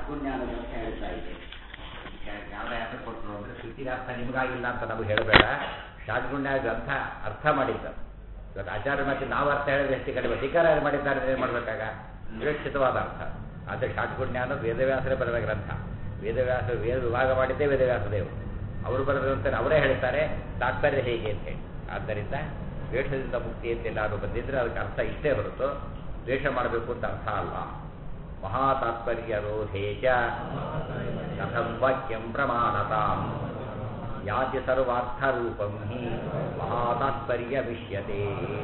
ಷಟ್ಗುಣ್ಯಾನದ ಅಂತ ಹೇಳ್ತಾ ಇದೆ ಯಾವ ಯಾಕೆ ಕೊಟ್ಟರು ಅಂದರೆ ಶ್ರುತಿನ ಅರ್ಥ ನಿಮಗಾಗಿಲ್ಲ ಅಂತ ನಮಗೆ ಹೇಳಬೇಡ ಷಟ್ಗುಣ್ಯ ಗ್ರಂಥ ಅರ್ಥ ಮಾಡಿದ್ದು ಇವತ್ತು ಆಚಾರ್ಯ ಮತ್ತೆ ನಾವು ಅರ್ಥ ಹೇಳಿದ್ರೆ ಹೆಚ್ಚು ಕಡಿಮೆ ಟೀಕಾರ ಮಾಡಿದ್ದಾರೆ ಏನು ಮಾಡಬೇಕಾಗ ಸುರಕ್ಷಿತವಾದ ಅರ್ಥ ಆದರೆ ಷಟ್ಗುಣ್ಯ ಅನ್ನೋದು ವೇದವ್ಯಾಸರೇ ಬರೆದ ಗ್ರಂಥ ವೇದವ್ಯಾಸ ವೇದ ವಿಭಾಗ ಮಾಡಿದ್ದೇ ವೇದವ್ಯಾಸ ದೇವರು ಅವರು ಬರೆದಂತೆ ಅವರೇ ಹೇಳ್ತಾರೆ ತಾತ್ಪರ್ಯ ಹೇಗೆ ಅಂತ ಹೇಳಿ ಆದ್ದರಿಂದ ದ್ವೇಷದಿಂದ ಮುಕ್ತಿ ಅಂತ ಎಲ್ಲಾದರೂ ಬಂದಿದ್ರೆ ಅದಕ್ಕೆ ಅರ್ಥ ಇಷ್ಟೇ ಹೊರತು ದ್ವೇಷ ಮಾಡಬೇಕು ಅಂತ ಅರ್ಥ ಅಲ್ಲ ಮಹಾತಾತ್ಪರ್ಯ ರೋಧೇಚ ಕಥಂ ವಾಕ್ಯಂ ಪ್ರಮಾಣತಾಂ ಯಾತಿ ಸರ್ವಾರ್ಥರೂಪಂ ಹಿ ಮಹಾತಾತ್ಪರ್ಯ ವಿಷ್ಯತೆ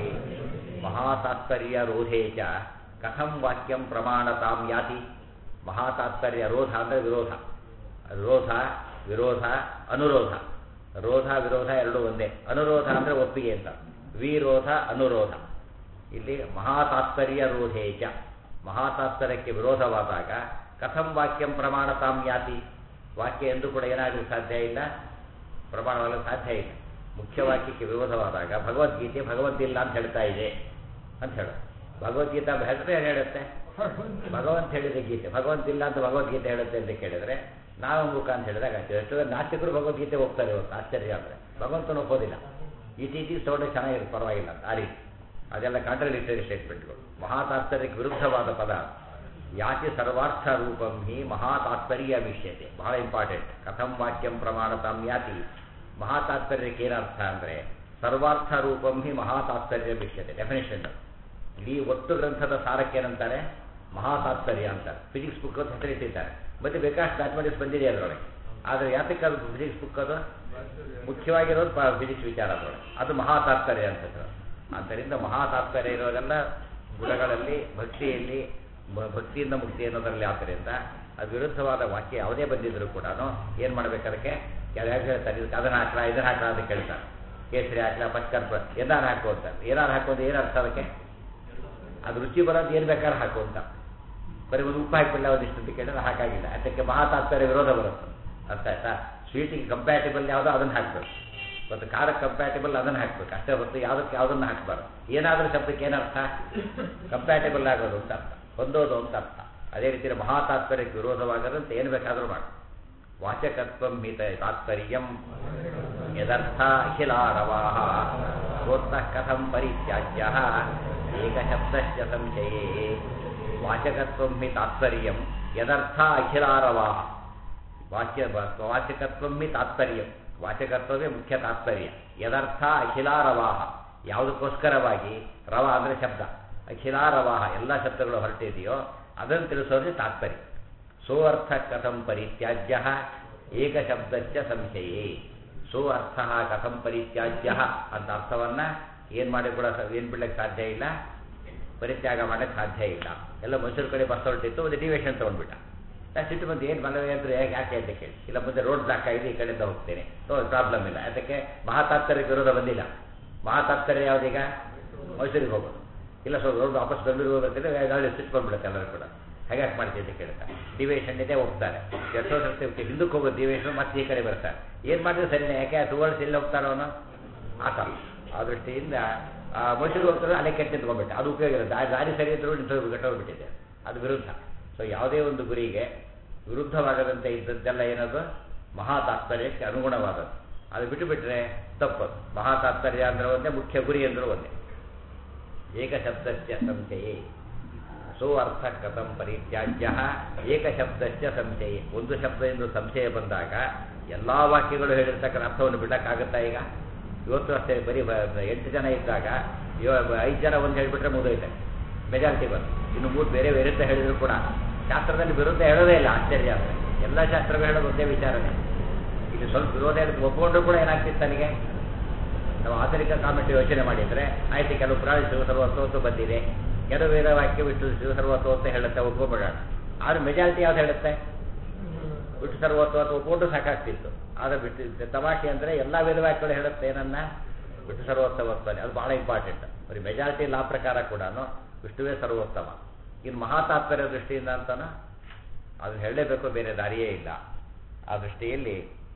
ಮಹಾತಾತ್ಪರ್ಯ ರೋಧೇ ಚ ಕಥಂ ವಾಕ್ಯಂ ಪ್ರಮಾಣತಾಂ ಯಾತಿ ಮಹಾತಾತ್ಪರ್ಯ ರೋಧ ಅಂದರೆ ವಿರೋಧ ರೋಧ ವಿರೋಧ ಅನುರೋಧ ರೋಧ ವಿರೋಧ ಎರಡೂ ಒಂದೇ ಅನುರೋಧ ಅಂದರೆ ಒಪ್ಪಿಗೆ ಅಂತ ವಿರೋಧ ಅನುರೋಧ ಇಲ್ಲಿ ಮಹಾತಾತ್ಪರ್ಯ ರೋಧೇ ಚ ಮಹಾತಾತ್ಪರ್ಯಕ್ಕೆ ವಿರೋಧವಾದಾಗ ಕಥಂ ವಾಕ್ಯಂ ಪ್ರಮಾಣತಾಂ ಯಾತಿ ವಾಕ್ಯ ಎಂದು ಕೂಡ ಏನಾಗಲು ಸಾಧ್ಯ ಇಲ್ಲ ಪ್ರಮಾಣವಾಗಲು ಸಾಧ್ಯ ಇಲ್ಲ ಮುಖ್ಯ ವಾಕ್ಯಕ್ಕೆ ವಿರೋಧವಾದಾಗ ಭಗವದ್ಗೀತೆ ಭಗವಂತಿಲ್ಲ ಅಂತ ಹೇಳ್ತಾ ಇದೆ ಅಂತ ಹೇಳು ಭಗವದ್ಗೀತಾ ಹೆಸರೇ ಹೇಳುತ್ತೆ ಭಗವಂತ ಹೇಳಿದ ಗೀತೆ ಭಗವಂತಿಲ್ಲ ಅಂತ ಭಗವದ್ಗೀತೆ ಹೇಳುತ್ತೆ ಅಂತ ಕೇಳಿದ್ರೆ ನಾವು ಮುಖ ಅಂತ ಹೇಳಿದಾಗ ಎಷ್ಟು ನಾಸ್ತಿಕರು ಭಗವದ್ಗೀತೆ ಹೋಗ್ತಾರೆ ಇವತ್ತು ಆಶ್ಚರ್ಯ ಅಂದರೆ ಭಗವಂತನ ಒಪ್ಪೋದಿಲ್ಲ ಈ ಟಿ ತಗೊಂಡು ಚೆನ್ನಾಗಿರುತ್ತೆ ಪರವಾಗಿಲ್ಲ ಅಂತ ಆ ರೀತಿ ಅದೆಲ್ಲ ಕಾಂಟ್ರಡಿಕ್ಟರಿ ಸ್ಟೇಟ್ಮೆಂಟ್ಗಳು ಮಹಾತಾತ್ಪರ್ಯಕ್ಕೆ ವಿರುದ್ಧವಾದ ಪದ ಯಾತಿ ಸರ್ವಾರ್ಥ ರೂಪಂ ಹಿ ಮಹಾತಾತ್ಪರ್ಯ ವಿಷ್ಯತೆ ಬಹಳ ಇಂಪಾರ್ಟೆಂಟ್ ಕಥಂ ವಾಕ್ಯಂ ಪ್ರಮಾಣತಾಂ ಯಾತಿ ಮಹಾತಾತ್ಪರ್ಯಕ್ಕೆ ಏನರ್ಥ ಅಂದರೆ ಸರ್ವಾರ್ಥ ರೂಪಂ ಹಿ ಮಹಾತಾತ್ಪರ್ಯ ವಿಷ್ಯತೆ ಡೆಫಿನೇಷನ್ ಇಡೀ ಒಟ್ಟು ಗ್ರಂಥದ ಸಾರಕ್ಕೆ ಏನಂತಾರೆ ಮಹಾತಾತ್ಪರ್ಯ ಅಂತಾರೆ ಫಿಸಿಕ್ಸ್ ಬುಕ್ ಅಂತ ಹೆಸರಿಟ್ಟಿದ್ದಾರೆ ಮತ್ತೆ ಬೇಕಾಷ್ಟು ಮ್ಯಾಥಮೆಟಿಕ್ಸ್ ಬಂದಿದೆ ಅದರೊಳಗೆ ಆದರೆ ಯಾತಕ್ಕೆ ಅದು ಫಿಸಿಕ್ಸ್ ಬುಕ್ ಅದು ಮುಖ್ಯವಾಗಿರೋದು ಫಿಸಿಕ್ಸ್ ವಿಚಾರ ಅದರೊಳಗೆ ಅದು ಮಹಾತಾತ್ಪರ್ಯ ಅಂತ ಆದ್ದರಿಂದ ಮಹಾತಾತ್ಪರ್ಯ ಇರೋದೆಲ್ಲ ಗುಣಗಳಲ್ಲಿ ಭಕ್ತಿಯಲ್ಲಿ ಭಕ್ತಿಯಿಂದ ಮುಕ್ತಿ ಅನ್ನೋದರಲ್ಲಿ ಆದ್ದರಿಂದ ಅದು ವಿರುದ್ಧವಾದ ವಾಕ್ಯ ಯಾವುದೇ ಬಂದಿದ್ರು ಕೂಡ ಏನು ಮಾಡ್ಬೇಕು ಅದಕ್ಕೆ ಯಾರು ಹೇಳ್ತಾರೆ ಇದಕ್ಕೆ ಅದನ್ನು ಹಾಕ್ಲಾ ಇದನ್ನು ಹಾಕ್ಲಾ ಅಂತ ಕೇಳ್ತಾರೆ ಕೇಸರಿ ಹಾಕ್ಲಾ ಪಚ್ಕರ್ಪ ಏನಾರು ಹಾಕು ಅಂತಾರೆ ಏನಾರು ಹಾಕೋದು ಏನು ಅರ್ಥ ಅದಕ್ಕೆ ಅದು ರುಚಿ ಬರೋದು ಏನು ಬೇಕಾದ್ರೆ ಹಾಕು ಅಂತ ಬರೀ ಒಂದು ಉಪ್ಪು ಹಾಕಿಲ್ಲ ಒಂದಿಷ್ಟು ಅಂತ ಕೇಳಿದ್ರೆ ಹಾಕಾಗಿಲ್ಲ ಅದಕ್ಕೆ ಮಹಾತಾತ್ಪರ್ಯ ವಿರೋಧ ಬರುತ್ತೆ ಅರ್ಥ ಆಯ್ತಾ ಸ್ವೀಟಿಗೆ ಕಂಪ್ಯಾಟಿಬಲ್ ಯಾವುದೋ ಅದನ್ನು ಹಾಕ್ಬೇಕು ಮತ್ತು ಖಾರಕ್ಕೆ ಕಂಪ್ಯಾಟಿಬಲ್ ಅದನ್ನು ಹಾಕ್ಬೇಕು ಅಷ್ಟೇ ಹೊರತು ಯಾವುದಕ್ಕೆ ಯಾವುದನ್ನು ಹಾಕಬಾರ್ದು ಏನಾದರೂ ಶಬ್ದಕ್ಕೆ ಏನರ್ಥ ಕಂಪ್ಯಾಟಿಬಲ್ ಆಗೋದು ಅಂತ ಅರ್ಥ ಹೊಂದೋದು ಅಂತ ಅರ್ಥ ಅದೇ ರೀತಿ ಮಹಾತಾತ್ಪರ್ಯಕ್ಕೆ ವಿರೋಧವಾಗದಂತೆ ಏನು ಬೇಕಾದರೂ ಮಾಡಿ ವಾಚಕತ್ವ ಮಿತ ತಾತ್ಪರ್ಯಂ ಯದರ್ಥ ಅಖಿಲಾರವಾಹ ಗೋತ್ತಃ ಕಥಂ ಪರಿತ್ಯಾಜ್ಯ ಏಕಶಬ್ದಶ್ಚ ಸಂಶಯೇ ವಾಚಕತ್ವ ಹಿ ತಾತ್ಪರ್ಯಂ ಯದರ್ಥ ಅಖಿಲಾರವಾಹ ವಾಕ್ಯ ವಾಚಕತ್ವ ಹಿ ತಾತ್ಪರ್ಯಂ ವಾಚಕತ್ವವೇ ಮುಖ್ಯ ತಾತ್ಪರ್ಯ ಯದರ್ಥ ಅಖಿಲಾರವಾಹ ಯಾವುದಕ್ಕೋಸ್ಕರವಾಗಿ ರವ ಅಂದರೆ ಶಬ್ದ ಅಖಿಲಾರವಾಹ ಎಲ್ಲ ಶಬ್ದಗಳು ಹೊರಟಿದೆಯೋ ಅದನ್ನು ತಿಳಿಸೋದೇ ತಾತ್ಪರ್ಯ ಸೋ ಅರ್ಥ ಕಥಂ ಪರಿತ್ಯಾಜ್ಯ ಏಕಶಬ್ದಶ್ಚ ಸಂಶಯೇ ಸೋ ಅರ್ಥ ಕಥಂ ಪರಿತ್ಯಾಜ್ಯ ಅಂತ ಅರ್ಥವನ್ನು ಏನು ಮಾಡಿ ಕೂಡ ಏನು ಬಿಡ್ಲಿಕ್ಕೆ ಸಾಧ್ಯ ಇಲ್ಲ ಪರಿತ್ಯಾಗ ಮಾಡಕ್ಕೆ ಸಾಧ್ಯ ಇಲ್ಲ ಎಲ್ಲ ಮೈಸೂರು ಕಡೆ ಬಸ್ ಹೊರಟಿತ್ತು ಒಂದು ಡಿವೇಶನ್ ತೊಗೊಂಡ್ಬಿಟ್ಟ ನಾ ಸಿಟ್ಟು ಬಂದು ಏನು ಮನವಿ ಅಂದ್ರೆ ಹೇಗೆ ಯಾಕೆ ಅಂತ ಕೇಳಿ ಇಲ್ಲ ಮುಂದೆ ರೋಡ್ ಬ್ಲಾಕ್ ಆಗಿದೆ ಈ ಕಡೆಯಿಂದ ಹೋಗ್ತೇನೆ ಸೊ ಪ್ರಾಬ್ಲಮ್ ಇಲ್ಲ ಅದಕ್ಕೆ ಮಹಾತಾತ್ಪರ್ಯ ವಿರೋಧ ಬಂದಿಲ್ಲ ಮಹಾತಾತ್ಪರ್ಯ ಯಾವುದೀಗ ಮೈಸೂರಿಗೆ ಹೋಗೋದು ಇಲ್ಲ ಸೊ ರೋಡ್ ವಾಪಸ್ ಬೆಂಗಳೂರು ಹೋಗ್ಬೇಕಂದ್ರೆ ಗಾಡಿ ಸಿಟ್ಟು ಬಂದ್ಬಿಡುತ್ತೆ ಎಲ್ಲರೂ ಕೂಡ ಹಾಗೆ ಯಾಕೆ ಮಾಡ್ತೀವಿ ಅಂತ ಕೇಳ್ತಾರೆ ಡಿವೇಶನ್ ಇದೆ ಹೋಗ್ತಾರೆ ಎಷ್ಟೋ ಸರ್ತಿ ಹಿಂದಕ್ಕೆ ಹೋಗೋದು ಡಿವೇಶನ್ ಮತ್ತೆ ಈ ಕಡೆ ಬರ್ತಾರೆ ಏನು ಮಾಡಿದ್ರೆ ಸರಿನೇ ಯಾಕೆ ಟುವರ್ಡ್ಸ್ ಎಲ್ಲಿ ಹೋಗ್ತಾರೋ ಅವನು ಆತ ಆ ದೃಷ್ಟಿಯಿಂದ ಮೈಸೂರಿಗೆ ಹೋಗ್ತಾರೆ ಅಲ್ಲೇ ಕೆಟ್ಟ ನಿಂತ್ಕೊಂಡ್ಬಿಟ್ಟೆ ಅದು ಉಪಯೋಗ ಇಲ್ಲ ದಾರಿ ಸರಿ ಇದ್ರೂ ನಿಂತು ಗಟ್ಟೋಗ್ಬಿಟ್ಟಿದೆ ಅದು ವಿರುದ್ಧ ಸೊ ಯಾವುದೇ ಒಂದು ಗುರಿಗೆ ವಿರುದ್ಧವಾಗದಂತೆ ಇದ್ದದ್ದೆಲ್ಲ ಏನದು ಮಹಾತಾತ್ಪರ್ಯಕ್ಕೆ ಅನುಗುಣವಾದದ್ದು ಅದು ಬಿಟ್ಟು ಬಿಟ್ಟರೆ ತಪ್ಪದು ಮಹಾತಾತ್ಪರ್ಯ ಅಂದ್ರೆ ಒಂದೇ ಮುಖ್ಯ ಗುರಿ ಅಂದರೂ ಒಂದೇ ಏಕಶಬ್ದಸ್ಯ ಸಂಶಯೇ ಸೋ ಅರ್ಥ ಕಥಂ ಪರಿತ್ಯಾಜ್ಯ ಏಕಶಬ್ದಸ್ಯ ಸಂಶಯೇ ಒಂದು ಶಬ್ದದಿಂದ ಸಂಶಯ ಬಂದಾಗ ಎಲ್ಲ ವಾಕ್ಯಗಳು ಹೇಳಿರ್ತಕ್ಕಂಥ ಅರ್ಥವನ್ನು ಬಿಡಕ್ಕಾಗುತ್ತಾ ಈಗ ಇವತ್ತು ಅಷ್ಟೇ ಬರೀ ಎಂಟು ಜನ ಇದ್ದಾಗ ಐದು ಜನ ಒಂದು ಹೇಳಿಬಿಟ್ರೆ ಮುಗಿದೈತೆ ಮೆಜಾರಿಟಿ ಬಂದು ಇನ್ನು ಮೂರು ಬೇರೆ ವಿರುದ್ಧ ಹೇಳಿದ್ರು ಕೂಡ ಶಾಸ್ತ್ರದಲ್ಲಿ ವಿರುದ್ಧ ಹೇಳೋದೇ ಇಲ್ಲ ಆಶ್ಚರ್ಯ ಅಂದರೆ ಎಲ್ಲ ಶಾಸ್ತ್ರಗಳು ಹೇಳೋದು ಒಂದೇ ವಿಚಾರನೇ ಇಲ್ಲಿ ಸ್ವಲ್ಪ ವಿರೋಧ ಹೇಳೋದು ಒಪ್ಪಿಕೊಂಡ್ರು ಕೂಡ ಏನಾಗ್ತಿತ್ತು ನನಗೆ ನಾವು ಆಧುನಿಕ ಕಾಮೆಂಟ್ ಯೋಚನೆ ಮಾಡಿದರೆ ಆಯ್ತು ಕೆಲವು ಪ್ರಾಣಿ ಶಿವಸರ್ವತ್ವತ್ತು ಬಂದಿದೆ ಕೆಲವು ವೇದ ವಾಕ್ಯ ಬಿಟ್ಟು ಶಿವಸರ್ವತ್ವ ಅಂತ ಹೇಳುತ್ತೆ ಒಪ್ಕೊಂಡ್ಬಿಡೋಣ ಆದ್ರೆ ಮೆಜಾರಿಟಿ ಯಾವ್ದು ಹೇಳುತ್ತೆ ಬಿಟ್ಟು ಸರ್ವತ್ವ ಅಥವಾ ಒಪ್ಕೊಂಡು ಸಾಕಾಗ್ತಿತ್ತು ಆದರೆ ಬಿಟ್ಟು ತಮಾಷೆ ಅಂದರೆ ಎಲ್ಲ ವೇದವಾಕ್ಯಗಳು ಹೇಳುತ್ತೆ ಏನನ್ನ ಬಿಟ್ಟು ಸರ್ವೋತ್ತಮತ್ವನೇ ಅದು ಬಹಳ ಇಂಪಾರ್ಟೆಂಟ್ ಬರೀ ಮೆಜಾರಿಟಿ ಲಾ ಪ್ರಕಾರ ಕೂಡ ವಿಷ್ಣುವೇ ಸರ್ವೋತ್ತಮ ಇನ್ನು ಮಹಾತಾತ್ಪರ್ಯ ದೃಷ್ಟಿಯಿಂದ ಅಂತಾನ ಅದನ್ನು ಹೇಳಲೇಬೇಕು ಬೇರೆ ದಾರಿಯೇ ಇಲ್ಲ ಆ ದೃಷ್ಟಿಯಲ್ಲಿ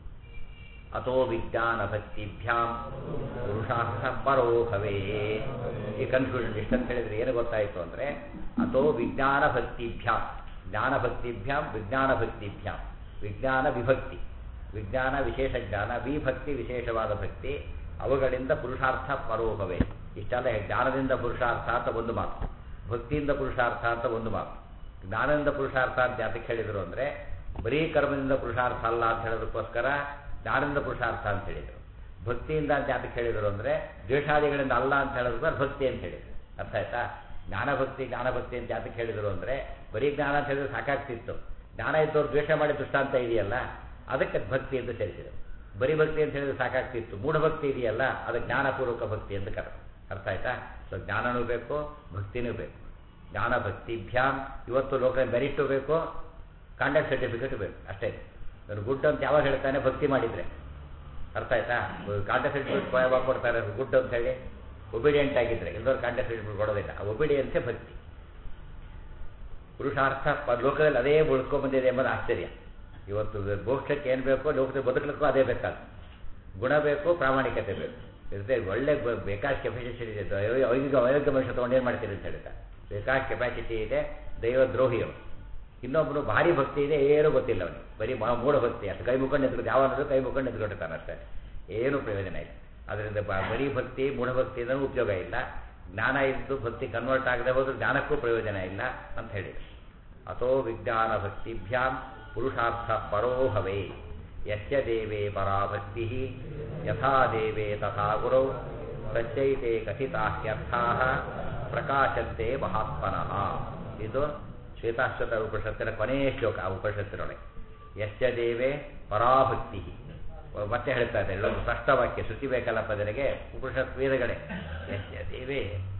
ಅಥೋ ವಿಜ್ಞಾನ ಭಕ್ತಿಭ್ಯಾಂ ಪುರುಷಾರ್ಥ ಪರೋ ಭವೇ ಈ ಕನ್ಫ್ಯೂಷನ್ ಇಷ್ಟಂತ ಹೇಳಿದ್ರೆ ಏನು ಗೊತ್ತಾಯಿತು ಅಂದರೆ ಅಥೋ ವಿಜ್ಞಾನ ಭಕ್ತಿಭ್ಯಾಂ ಜ್ಞಾನಭಕ್ತಿಭ್ಯಾಂ ವಿಜ್ಞಾನಭಕ್ತಿಭ್ಯಾಂ ವಿಜ್ಞಾನ ವಿಭಕ್ತಿ ವಿಜ್ಞಾನ ವಿಶೇಷ ಜ್ಞಾನ ವಿಭಕ್ತಿ ವಿಶೇಷವಾದ ಭಕ್ತಿ ಅವುಗಳಿಂದ ಪುರುಷಾರ್ಥ ಪರೋಭವೇ ಇಷ್ಟೆಲ್ಲ ಜ್ಞಾನದಿಂದ ಪುರುಷಾರ್ಥ ಅಂತ ಒಂದು ಮಾತು ಭಕ್ತಿಯಿಂದ ಪುರುಷಾರ್ಥ ಅಂತ ಒಂದು ಮಾತು ಜ್ಞಾನದಿಂದ ಪುರುಷಾರ್ಥ ಅಂತ ಯಾತಕ್ಕೆ ಹೇಳಿದರು ಅಂದರೆ ಬರೀ ಕರ್ಮದಿಂದ ಪುರುಷಾರ್ಥ ಅಲ್ಲ ಅಂತ ಹೇಳೋದಕ್ಕೋಸ್ಕರ ಜ್ಞಾನದಿಂದ ಪುರುಷಾರ್ಥ ಅಂತ ಹೇಳಿದರು ಭಕ್ತಿಯಿಂದ ಅಂತ ಯಾತಕ್ಕೆ ಹೇಳಿದರು ಅಂದರೆ ದ್ವೇಷಾದಿಗಳಿಂದ ಅಲ್ಲ ಅಂತ ಹೇಳೋದಕ್ಕೆ ಭಕ್ತಿ ಅಂತ ಹೇಳಿದರು ಅರ್ಥ ಆಯ್ತಾ ಜ್ಞಾನಭಕ್ತಿ ಜ್ಞಾನಭಕ್ತಿ ಅಂತ ಯಾತಕ್ಕೆ ಹೇಳಿದರು ಅಂದರೆ ಬರೀ ಜ್ಞಾನ ಅಂತ ಹೇಳಿದ್ರೆ ಸಾಕಾಗ್ತಿತ್ತು ಜ್ಞಾನ ಇದ್ದವ್ರು ದ್ವೇಷ ಮಾಡಿ ದೃಷ್ಟಾಂತ ಇದೆಯಲ್ಲ ಅದಕ್ಕೆ ಭಕ್ತಿ ಅಂತ ಸೇರಿಸಿದರು ಬರೀ ಭಕ್ತಿ ಅಂತ ಹೇಳಿದ್ರೆ ಸಾಕಾಗ್ತಿತ್ತು ಮೂಢಭಕ್ತಿ ಇದೆಯಲ್ಲ ಅದು ಜ್ಞಾನಪೂರ್ವಕ ಭಕ್ತಿ ಅಂತ ಕರೆ ಅರ್ಥ ಆಯ್ತಾ ಸೊ ಜ್ಞಾನನೂ ಬೇಕು ಭಕ್ತಿನೂ ಬೇಕು ಜ್ಞಾನ ಭಕ್ತಿಭ್ಯಾಮ್ ಇವತ್ತು ಲೋಕ ಮೆರಿಟು ಬೇಕು ಕಾಂಡಕ್ಟ್ ಸರ್ಟಿಫಿಕೇಟ್ ಬೇಕು ಅಷ್ಟೇ ನಾನು ಗುಡ್ ಅಂತ ಯಾವಾಗ ಹೇಳ್ತಾನೆ ಭಕ್ತಿ ಮಾಡಿದರೆ ಅರ್ಥ ಆಯ್ತಾ ಕಾಂಡಕ್ಟ್ ಸರ್ಟಿಫಿಕೇಟ್ ಯಾವಾಗ ಕೊಡ್ತಾರೆ ಗುಡ್ ಅಂತ ಹೇಳಿ ಒಬಿಡಿಯಂಟ್ ಆಗಿದ್ರೆ ಎಲ್ಲರೂ ಕಾಂಡಕ್ಟ್ ಸರ್ಟಿಫಿಕೇಟ್ ಕೊಡೋದಿಲ್ಲ ಆ ಒಬಿಡಿಯನ್ಸೇ ಭಕ್ತಿ ಪುರುಷಾರ್ಥ ಪ- ಲೋಕದಲ್ಲಿ ಅದೇ ಉಳ್ಕೊಂಬಂದಿದೆ ಎಂಬುದು ಆಶ್ಚರ್ಯ ಇವತ್ತು ಮೋಕ್ಷಕ್ಕೆ ಏನು ಬೇಕೋ ಲೋಕದಲ್ಲಿ ಬದುಕಲಿಕ್ಕೂ ಅದೇ ಬೇಕಾದ ಗುಣ ಬೇಕು ಪ್ರಾಮಾಣಿಕತೆ ಬೇಕು ಇರುತ್ತೆ ಒಳ್ಳೆ ಬ- ಬೇಕಾದ ಕೆಪಾಸಿಟಿ ಇದೆ ಅಯೋ- ಅಯೋಗ್ಯ ಅಯೋಗ್ಯ ಮನುಷ್ಯ ತೊಗೊಂಡು ಏನು ಮಾಡ್ತೀರಿ ಅಂತ ಹೇಳ್ತಾರೆ ಬೇಕಾದ ಕೆಪಾಸಿಟಿ ಇದೆ ದೈವದ್ರೋಹಿ ಅವನು ಇನ್ನೊಬ್ಬನು ಭಾರಿ ಭಕ್ತಿ ಇದೆ ಏನೂ ಗೊತ್ತಿಲ್ಲ ಅವನಿಗೆ ಬರೀ ಮಾ- ಮೂಢ ಭಕ್ತಿ ಅದು ಕೈ ಮುಖಂಡು ನಿಂತ್ಕೊಂಡು ಯಾವನಾದ್ರೂ ಕೈ ಮುಖಂಡು ನಿಂತ್ಕೊಂಡಿರ್ತಾನೆ ಅಷ್ಟೇ ಏನೂ ಪ್ರಯೋಜನ ಇಲ್ಲ ಅದರಿಂದ ಬ- ಬರೀ ಭಕ್ತಿ ಮೂಢಭಕ್ತಿಯಿಂದ ಉಪಯೋಗ ಇಲ್ಲ ಜ್ಞಾನ ಇದ್ದು ಭಕ್ತಿ ಕನ್ವರ್ಟ್ ಆಗದೆ ಹೋದ್ರೂ ಜ್ಞಾನಕ್ಕೂ ಪ್ರಯೋಜನ ಇಲ್ಲ ಅಂತ ಹೇಳಿದ್ರು ಅಥೋ ವಿಜ್ಞಾನ ಭಕ್ತಿಭ್ಯಾಂ ಪುರುಷಾರ್ಥ ಪರೋಹವೇ ಯಸ್ಯ ದೇವೇ ಪರಾ ಭಕ್ತಿ ಯಥಾ ದೇವೇ ತಥಾ ಗುರೌ ತಚ್ಚೈತೆ ಕಥಿತಾಹ್ಯರ್ಥಾ ಪ್ರಕಾಶಂತೆ ಮಹಾತ್ಮನಃ ಇದು ಶ್ವೇತಾಶ್ವತ ಉಪನಿಷತ್ತಿನ ಕೊನೆಯ ಶ್ಲೋಕ ಆ ಉಪನಿಷತ್ತಿನೊಳಗೆ ಯಸ್ಯ ದೇವೇ ಪರಾಭಕ್ತಿ ಮತ್ತೆ ಹೇಳ್ತಾ ಇದ್ದಾರೆ ಇಲ್ಲೊಂದು ಸ್ಪಷ್ಟವಾಕ್ಯ ಶ್ರುತಿ ಬೇಕಲ್ಲ ಪದರಿಗೆ ಉಪನಿಷತ್ ವೇದಗಳೇ ಯಸ್ಯ ದೇವೇ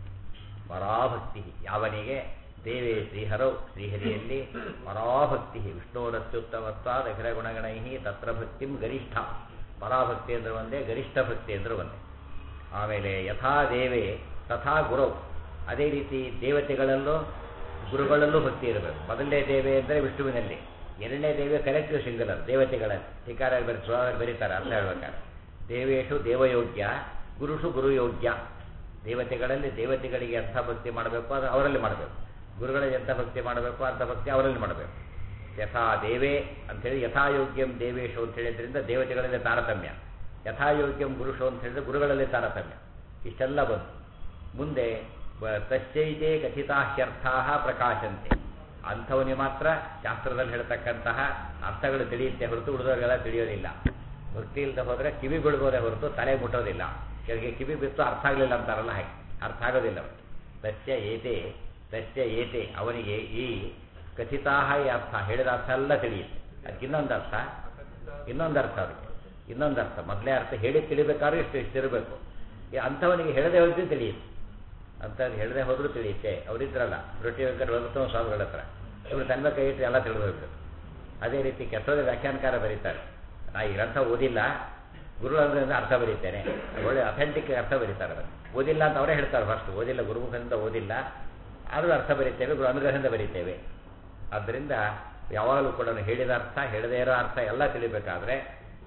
ಪರಾಭಕ್ತಿ ಯಾವನಿಗೆ ದೇವೇ ಶ್ರೀಹರೌ ಶ್ರೀಹರಿಯಲ್ಲಿ ಪರಾಭಕ್ತಿ ವಿಷ್ಣುರತ್ಯುತ್ತಮತ್ವಾದ ಅಖಿಲ ಗುಣಗಣೈ ತತ್ರ ಭಕ್ತಿಂ ಗರಿಷ್ಠ ಪರಾಭಕ್ತಿ ಅಂದ್ರೆ ಒಂದೇ ಗರಿಷ್ಠ ಭಕ್ತಿ ಅಂದ್ರೆ ಒಂದೇ ಆಮೇಲೆ ಯಥಾ ದೇವೇ ತಥಾ ಗುರೌ ಅದೇ ರೀತಿ ದೇವತೆಗಳಲ್ಲೂ ಗುರುಗಳಲ್ಲೂ ಭಕ್ತಿ ಇರಬೇಕು ಮೊದಲನೇ ದೇವೆ ಅಂದರೆ ವಿಷ್ಣುವಿನಲ್ಲಿ ಎರಡನೇ ದೇವೆ ಕಲೆಕ್ಟಿವ್ ಸಿಂಗಲರ್ ದೇವತೆಗಳಲ್ಲಿ ಟೀಕಾರ ಬರೀತಾರೆ ಅರ್ಥ ಹೇಳ್ಬೇಕಾದ್ರೆ ದೇವೇಶು ದೇವಯೋಗ್ಯ ಗುರುಷು ಗುರುಯೋಗ್ಯ ದೇವತೆಗಳಲ್ಲಿ ದೇವತೆಗಳಿಗೆ ಎಂಥ ಭಕ್ತಿ ಮಾಡಬೇಕು ಅದು ಅವರಲ್ಲಿ ಮಾಡಬೇಕು ಗುರುಗಳಿಗೆ ಎಂಥ ಭಕ್ತಿ ಮಾಡಬೇಕು ಅಂಥ ಭಕ್ತಿ ಅವರಲ್ಲಿ ಮಾಡಬೇಕು ಯಥಾ ದೇವೇ ಅಂಥೇಳಿ ಯಥಾಯೋಗ್ಯಂ ದೇವೇಶು ಅಂತ ಹೇಳಿದ್ರಿಂದ ದೇವತೆಗಳಲ್ಲಿ ತಾರತಮ್ಯ ಯಥಾಯೋಗ್ಯಂ ಗುರುಷು ಅಂತ ಹೇಳಿದ್ರೆ ಗುರುಗಳಲ್ಲಿ ತಾರತಮ್ಯ ಇಷ್ಟೆಲ್ಲ ಬಂತು ಮುಂದೆ ಬ- ತಶ್ಚೈತೆ ಕಥಿತಾಹ್ಯರ್ಥಾ ಪ್ರಕಾಶಂತೆ ಅಂಥವನಿಗೆ ಮಾತ್ರ ಶಾಸ್ತ್ರದಲ್ಲಿ ಹೇಳ್ತಕ್ಕಂತಹ ಅರ್ಥಗಳು ತಿಳಿಯುತ್ತೆ ಹೊರತು ಉಳಿದವರಿಗೆಲ್ಲ ತಿಳಿಯೋದಿಲ್ಲ ಭಕ್ತಿ ಇಲ್ಲದೆ ಹೋದರೆ ಕಿವಿ ಬಿಡ್ಬೋದೇ ಹೊರತು ತಲೆ ಮುಟ್ಟೋದಿಲ್ಲ ಕೆಲಗೆ ಕಿವಿ ಬಿತ್ತು ಅರ್ಥ ಆಗಲಿಲ್ಲ ಅಂತಾರಲ್ಲ ಹಾಗೆ ಅರ್ಥ ಆಗೋದಿಲ್ಲ ಅವನಿಗೆ ತಸ್ಯ ಏತೆ ತಸ್ಯ ಏತೆ ಅವನಿಗೆ ಈ ಕಥಿತಾಹ ಈ ಅರ್ಥ ಹೇಳಿದ ಅರ್ಥ ಎಲ್ಲ ತಿಳಿಯುತ್ತೆ ಅದಕ್ಕೆ ಇನ್ನೊಂದು ಅರ್ಥ ಇನ್ನೊಂದು ಅರ್ಥ ಅದಕ್ಕೆ ಇನ್ನೊಂದು ಅರ್ಥ ಮೊದಲೇ ಅರ್ಥ ಹೇಳಿ ತಿಳಿಬೇಕಾದ್ರೂ ಇಷ್ಟು ಇಷ್ಟಿರಬೇಕು ಈ ಅಂಥವನಿಗೆ ಹೇಳದೆ ಹೋದ್ರೆ ತಿಳಿಯುತ್ತೆ ಅಂತ ಹೇಳದೆ ಹೋದ್ರೂ ತಿಳಿಯುತ್ತೆ ಅವರಿದ್ರಲ್ಲ ರೊಟ್ಟಿ ವೆಂಕಟ ರಘುತ್ತಮ ಸ್ವಾಮಿಗಳ ಹತ್ರ ಇವರು ತನ್ನ ಕೈ ಇಟ್ಟು ಎಲ್ಲ ತಿಳಿದು ಹೋಗ್ಬೇಕು ಅದೇ ರೀತಿ ಕೆಸರದ ವ್ಯಾಖ್ಯಾನಕಾರ ಬರೀತಾರೆ ನಾ ಈ ಗ್ರಂಥ ಓದಿಲ್ಲ ಗುರು ಅಂದ್ರೆ ಅರ್ಥ ಬರೀತೇನೆ ಒಳ್ಳೆ ಅಥೆಂಟಿಕ್ ಅರ್ಥ ಬರೀತಾರೆ ಅವರು ಓದಿಲ್ಲ ಅಂತ ಅವರೇ ಹೇಳ್ತಾರೆ ಫಸ್ಟ್ ಓದಿಲ್ಲ ಗುರುಮುಖದಿಂದ ಓದಿಲ್ಲ ಆದರೂ ಅರ್ಥ ಬರೀತೇವೆ ಗುರು ಅನುಗ್ರಹದಿಂದ ಬರೀತೇವೆ ಆದ್ದರಿಂದ ಯಾವಾಗಲೂ ಕೂಡ ಹೇಳಿದ ಅರ್ಥ ಹೇಳದೇ ಇರೋ ಅರ್ಥ ಎಲ್ಲ ತಿಳಿಬೇಕಾದ್ರೆ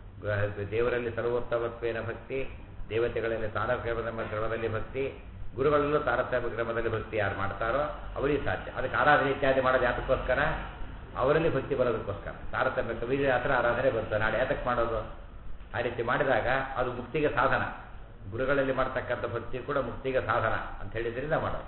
ಗ- ದೇವರಲ್ಲಿ ಸರ್ವೋತ್ತಮತ್ವೇನ ಭಕ್ತಿ ದೇವತೆಗಳಲ್ಲಿ ತಾರತಮ್ಯ ಕ್ರಮದಲ್ಲಿ ಭಕ್ತಿ ಗುರುಗಳಲ್ಲೂ ತಾರತಮ್ಯ ಕ್ರಮದಲ್ಲಿ ಭಕ್ತಿ ಯಾರು ಮಾಡ್ತಾರೋ ಅವರಿಗೆ ಸಾಧ್ಯ ಅದಕ್ಕೆ ಆರಾಧನೆ ಇತ್ಯಾದಿ ಮಾಡೋದು ಯಾತಕ್ಕೋಸ್ಕರ ಅವರಲ್ಲಿ ಭಕ್ತಿ ಬರೋದಕ್ಕೋಸ್ಕರ ತಾರತಮ್ಯ ಕವಿ ಹತ್ರ ಆರಾಧನೆ ಬರ್ತದೆ ನಾಳೆ ಯಾತಕ್ಕೆ ಮಾಡೋದು ಆ ರೀತಿ ಮಾಡಿದಾಗ ಅದು ಮುಕ್ತಿಗೆ ಸಾಧನ ಗುರುಗಳಲ್ಲಿ ಮಾಡ್ತಕ್ಕಂಥ ಭಕ್ತಿ ಕೂಡ ಮುಕ್ತಿಗೆ ಸಾಧನ ಅಂತ ಹೇಳಿದ್ರಿಂದ ಮಾಡೋದು